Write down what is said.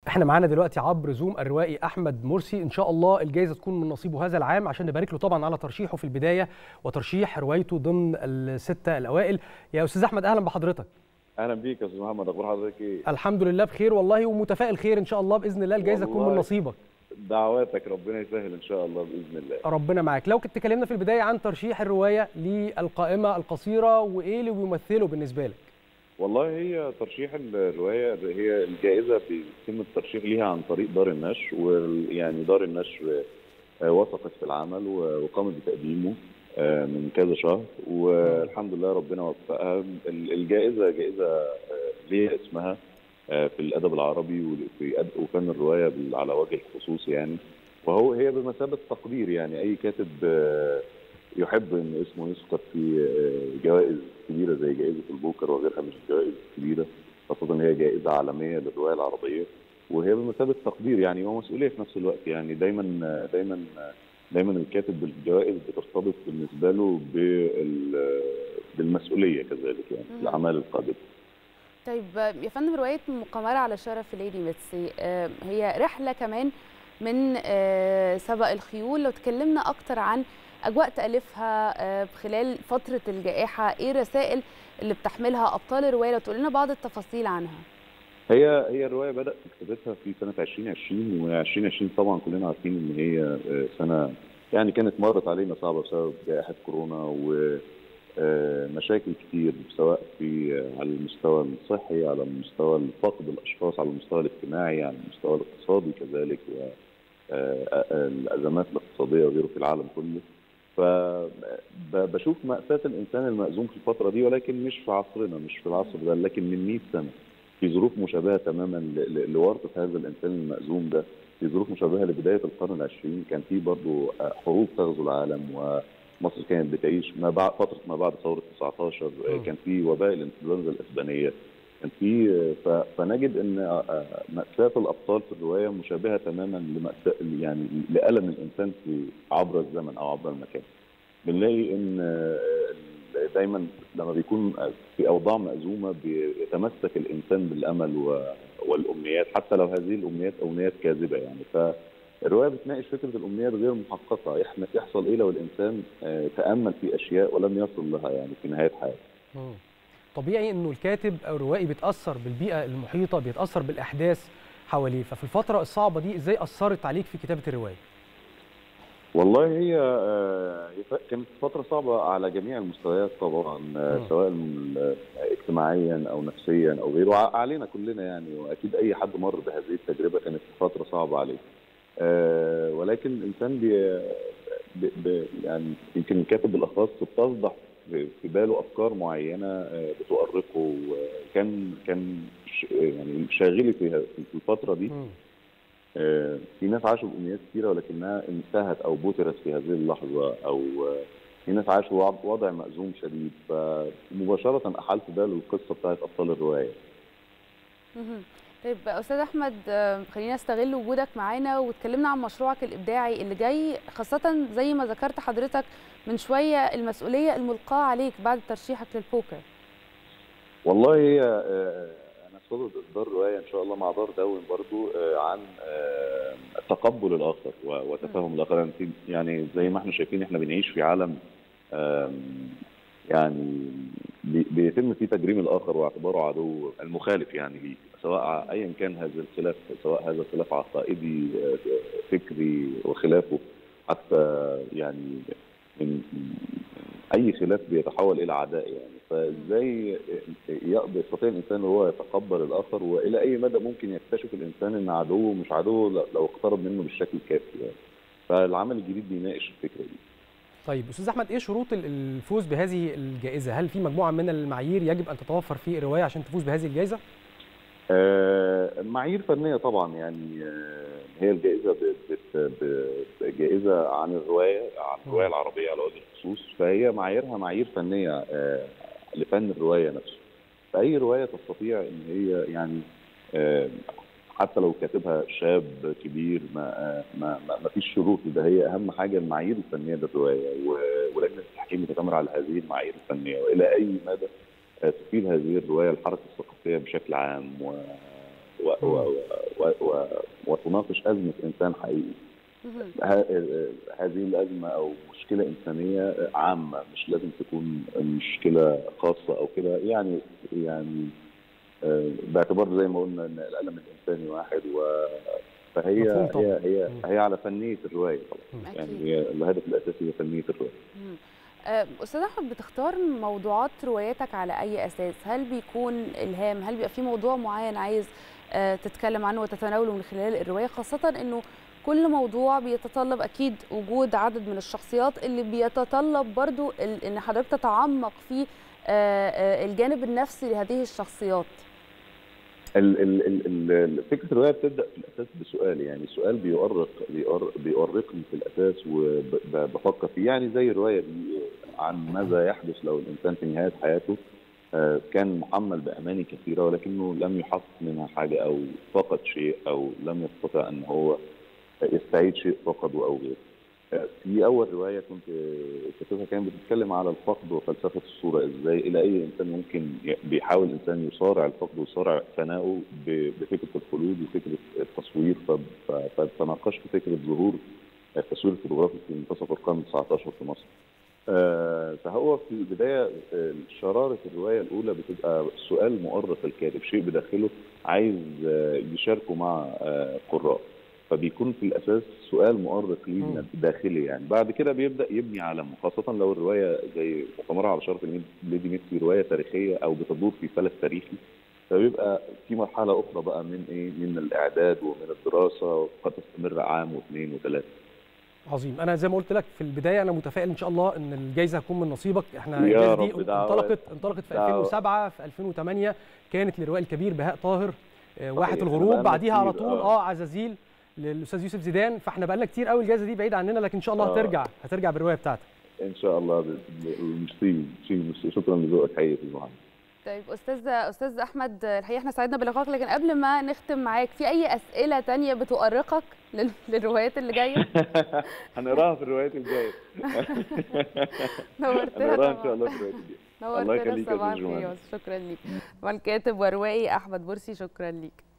احنا معانا دلوقتي عبر زوم الروائي احمد مرسي ان شاء الله الجائزه تكون من نصيبه هذا العام عشان نبارك له طبعا على ترشيحه في البدايه وترشيح روايته ضمن السته الاوائل يا استاذ احمد اهلا بحضرتك اهلا بيك يا استاذ محمد اخبار حضرتك ايه الحمد لله بخير والله ومتفائل خير ان شاء الله باذن الله الجائزه تكون من والله. نصيبك دعواتك ربنا يسهل ان شاء الله باذن الله ربنا معاك لو كنت تكلمنا في البدايه عن ترشيح الروايه للقائمه القصيره وايه اللي بيمثله بالنسبه لك والله هي ترشيح الروايه هي الجائزه بيتم الترشيح ليها عن طريق دار النشر ويعني دار النشر آه، وثقت في العمل و- وقامت بتقديمه آه، من كذا شهر والحمد لله ربنا وفقها ال- الجائزه جائزه آه، ليها اسمها آه، في الادب العربي وفي أد- وفن الروايه بال- على وجه الخصوص يعني وهو هي بمثابه تقدير يعني اي كاتب آه، يحب ان اسمه يذكر في آه، جوائز كبيره زي جائزه البوكر وغيرها من الجوائز الكبيره خاصه ان هي جائزه عالميه للروايه العربيه وهي بمثابه تقدير يعني ومسؤوليه في نفس الوقت يعني دايما دايما دايما الكاتب بالجوائز بترتبط بالنسبه له بال- بالمسؤوليه كذلك يعني مم. الاعمال القادمه طيب يا فندم رواية مقامرة على شرف ليدي ميتسي آه، هي رحلة كمان من آه، سبق الخيول لو تكلمنا أكتر عن أجواء تأليفها آه، خلال فترة الجائحة إيه الرسائل اللي بتحملها أبطال الرواية لو تقول لنا بعض التفاصيل عنها هي هي الروايه بدات كتابتها في سنه 2020 و2020 طبعا كلنا عارفين ان هي آه، سنه يعني كانت مرت علينا صعبه بسبب جائحه كورونا ومشاكل كتير سواء في آه، على المستوى الصحي على المستوى فقد الاشخاص على المستوى الاجتماعي على المستوى الاقتصادي كذلك والازمات الاقتصاديه وغيره في العالم كله فبشوف مأساة الإنسان المأزوم في الفترة دي ولكن مش في عصرنا مش في العصر ده لكن من 100 سنة في ظروف مشابهة تماما ل- ل- لورطة هذا الإنسان المأزوم ده في ظروف مشابهة لبداية القرن العشرين كان في برضه حروب تغزو العالم ومصر كانت بتعيش ما بعد فترة ما بعد ثورة 19 م. كان في وباء الإنفلونزا الإسبانية كان في ف- فنجد ان مأساة الأبطال في الرواية مشابهة تماما لمأساة يعني لألم الإنسان في عبر الزمن أو عبر المكان. بنلاقي ان دايما لما بيكون في اوضاع مأزومه بيتمسك الانسان بالامل و- والامنيات حتى لو هذه الامنيات امنيات كاذبه يعني فالروايه بتناقش فكره الامنيات غير محققه احنا يحصل ايه لو الانسان آه، تامل في اشياء ولم يصل لها يعني في نهايه حياته مم. طبيعي انه الكاتب او الروائي بيتاثر بالبيئه المحيطه بيتاثر بالاحداث حواليه ففي الفتره الصعبه دي ازاي اثرت عليك في كتابه الروايه والله هي آه، هي ف- كانت فترة صعبة على جميع المستويات طبعا آه، مم. سواء من- اجتماعيا أو نفسيا أو غيره ع- علينا كلنا يعني وأكيد أي حد مر بهذه التجربة كانت فترة صعبة عليه آه، ولكن الإنسان بي ب- ب- يعني يمكن الكاتب بالأخص بتصدح في في باله أفكار معينة آه، بتؤرقه وكان كان ش- يعني شاغلي في في الفترة دي مم. آه، في ناس عاشوا بأمنيات كثيرة ولكنها انتهت أو بترت في هذه اللحظة أو آه، في ناس عاشوا وضع- وضع مأزوم شديد فمباشرة أحلت ده للقصة بتاعت أبطال الرواية مهم. طيب أستاذ أحمد آه، خلينا نستغل وجودك معانا وتكلمنا عن مشروعك الإبداعي اللي جاي خاصة زي ما ذكرت حضرتك من شوية المسؤولية الملقاة عليك بعد ترشيحك للبوكر والله هي آه، أنا صدد إصدار رواية إن شاء الله مع دار داون برضو آه، عن آه، تقبل الآخر و- وتفهم الآخر يعني في- يعني زي ما احنا شايفين احنا بنعيش في عالم آم، يعني بي- بيتم فيه تجريم الآخر واعتباره عدو المخالف يعني ليه سواء ع- أيا كان هذا الخلاف سواء هذا الخلاف عقائدي آه، فكري وخلافه حتى يعني من اي خلاف بيتحول الى عداء يعني فازاي يقدر يستطيع الانسان ان هو يتقبل الاخر والى اي مدى ممكن يكتشف الانسان ان عدوه مش عدوه ل- لو اقترب منه بالشكل الكافي يعني فالعمل الجديد بيناقش الفكره دي طيب استاذ احمد ايه شروط ال- الفوز بهذه الجائزه هل في مجموعه من المعايير يجب ان تتوفر في الروايه عشان تفوز بهذه الجائزه آه، معايير فنيه طبعا يعني آه، هي الجائزه ب- بت- ب- جائزه عن الروايه عن الروايه العربيه على وجه الخصوص فهي معاييرها معايير فنيه آه، لفن الروايه نفسه فاي روايه تستطيع ان هي يعني آه، حتى لو كاتبها شاب كبير ما آه، ما ما ما فيش شروط ده هي اهم حاجه المعايير الفنيه للروايه و- ولجنه التحكيم بتتمر على هذه المعايير الفنيه والى اي مدى آه، تفيد هذه الروايه الحركه الثقافيه بشكل عام و و و و و بتناقش ازمه انسان حقيقي مهم. ه- هذه الازمه او مشكله انسانيه عامه مش لازم تكون مشكله خاصه او كده يعني يعني آه، باعتبار زي ما قلنا ان الالم الانساني واحد و فهي مفهوم طبعاً. هي هي مم. هي على فنيه الروايه طبعا أكيد. يعني هي الهدف الاساسي هي فنيه الروايه مم. آه، استاذ احمد بتختار موضوعات رواياتك على اي اساس هل بيكون الهام هل بيبقى في موضوع معين عايز آه، تتكلم عنه وتتناوله من خلال الروايه خاصه انه كل موضوع بيتطلب اكيد وجود عدد من الشخصيات اللي بيتطلب برضو ال- ان حضرتك تتعمق في آه، آه، الجانب النفسي لهذه الشخصيات ال- ال- ال- ال- فكره الروايه بتبدا في الاساس بسؤال يعني سؤال بيؤرق بيؤر- بيؤرقني في الاساس وبفكر فيه يعني زي الروايه دي عن ماذا يحدث لو الانسان في نهايه حياته آه، كان محمل باماني كثيره ولكنه لم يحقق منها حاجه او فقد شيء او لم يستطع ان هو يستعيد شيء فقده او غيره. آه، في اول روايه كنت آه، كاتبها كانت بتتكلم على الفقد وفلسفه الصوره ازاي الى اي انسان ممكن ي- بيحاول الانسان يصارع الفقد ويصارع فنائه ب- بفكره الخلود وفكره التصوير ف- ف- فتناقشت فكره ظهور التصوير الفوتوغرافي في منتصف القرن 19 في مصر. آه، فهو في البدايه آه، شراره الروايه الاولى بتبقى سؤال مؤرق الكاتب شيء بداخله عايز آه، يشاركه مع آه، قراء فبيكون في الاساس سؤال مؤرق ليه مم. من داخلي يعني بعد كده بيبدا يبني عالمه خاصه لو الروايه زي مؤتمرها على شرف ليدي ميكسي روايه تاريخيه او بتدور في فلك تاريخي فبيبقى في مرحله اخرى بقى من ايه من الاعداد ومن الدراسه قد تستمر عام واثنين وثلاثه عظيم انا زي ما قلت لك في البدايه انا متفائل ان شاء الله ان الجائزه هتكون من نصيبك احنا يا الجائزه دي رب دعوات. انطلقت انطلقت في دعوات. 2007 في 2008 كانت للروائي الكبير بهاء طاهر آه، واحد صحيح. الغروب بقالنا بعديها على كتير، طول آه. اه عزازيل للاستاذ يوسف زيدان فاحنا بقالنا كتير قوي الجائزه دي بعيده عننا لكن ان شاء الله آه. هترجع هترجع بالروايه بتاعتك ان شاء الله ب- ب- ميرسي ميرسي. شكرا لذوقك حقيقي في المحاضره طيب استاذ استاذ احمد الحقيقه احنا سعدنا بلقائك لكن قبل ما نختم معاك في اي اسئله تانية بتؤرقك لل- للروايات اللي جايه هنقراها في الروايات الجايه نورتنا هنقراها ان شاء طبعا الله في الروايات الجايه الله نورتنا يخليك يا صباح أستاذ الخير جمال. شكرا ليك والكاتب والروائي احمد برسي شكرا ليك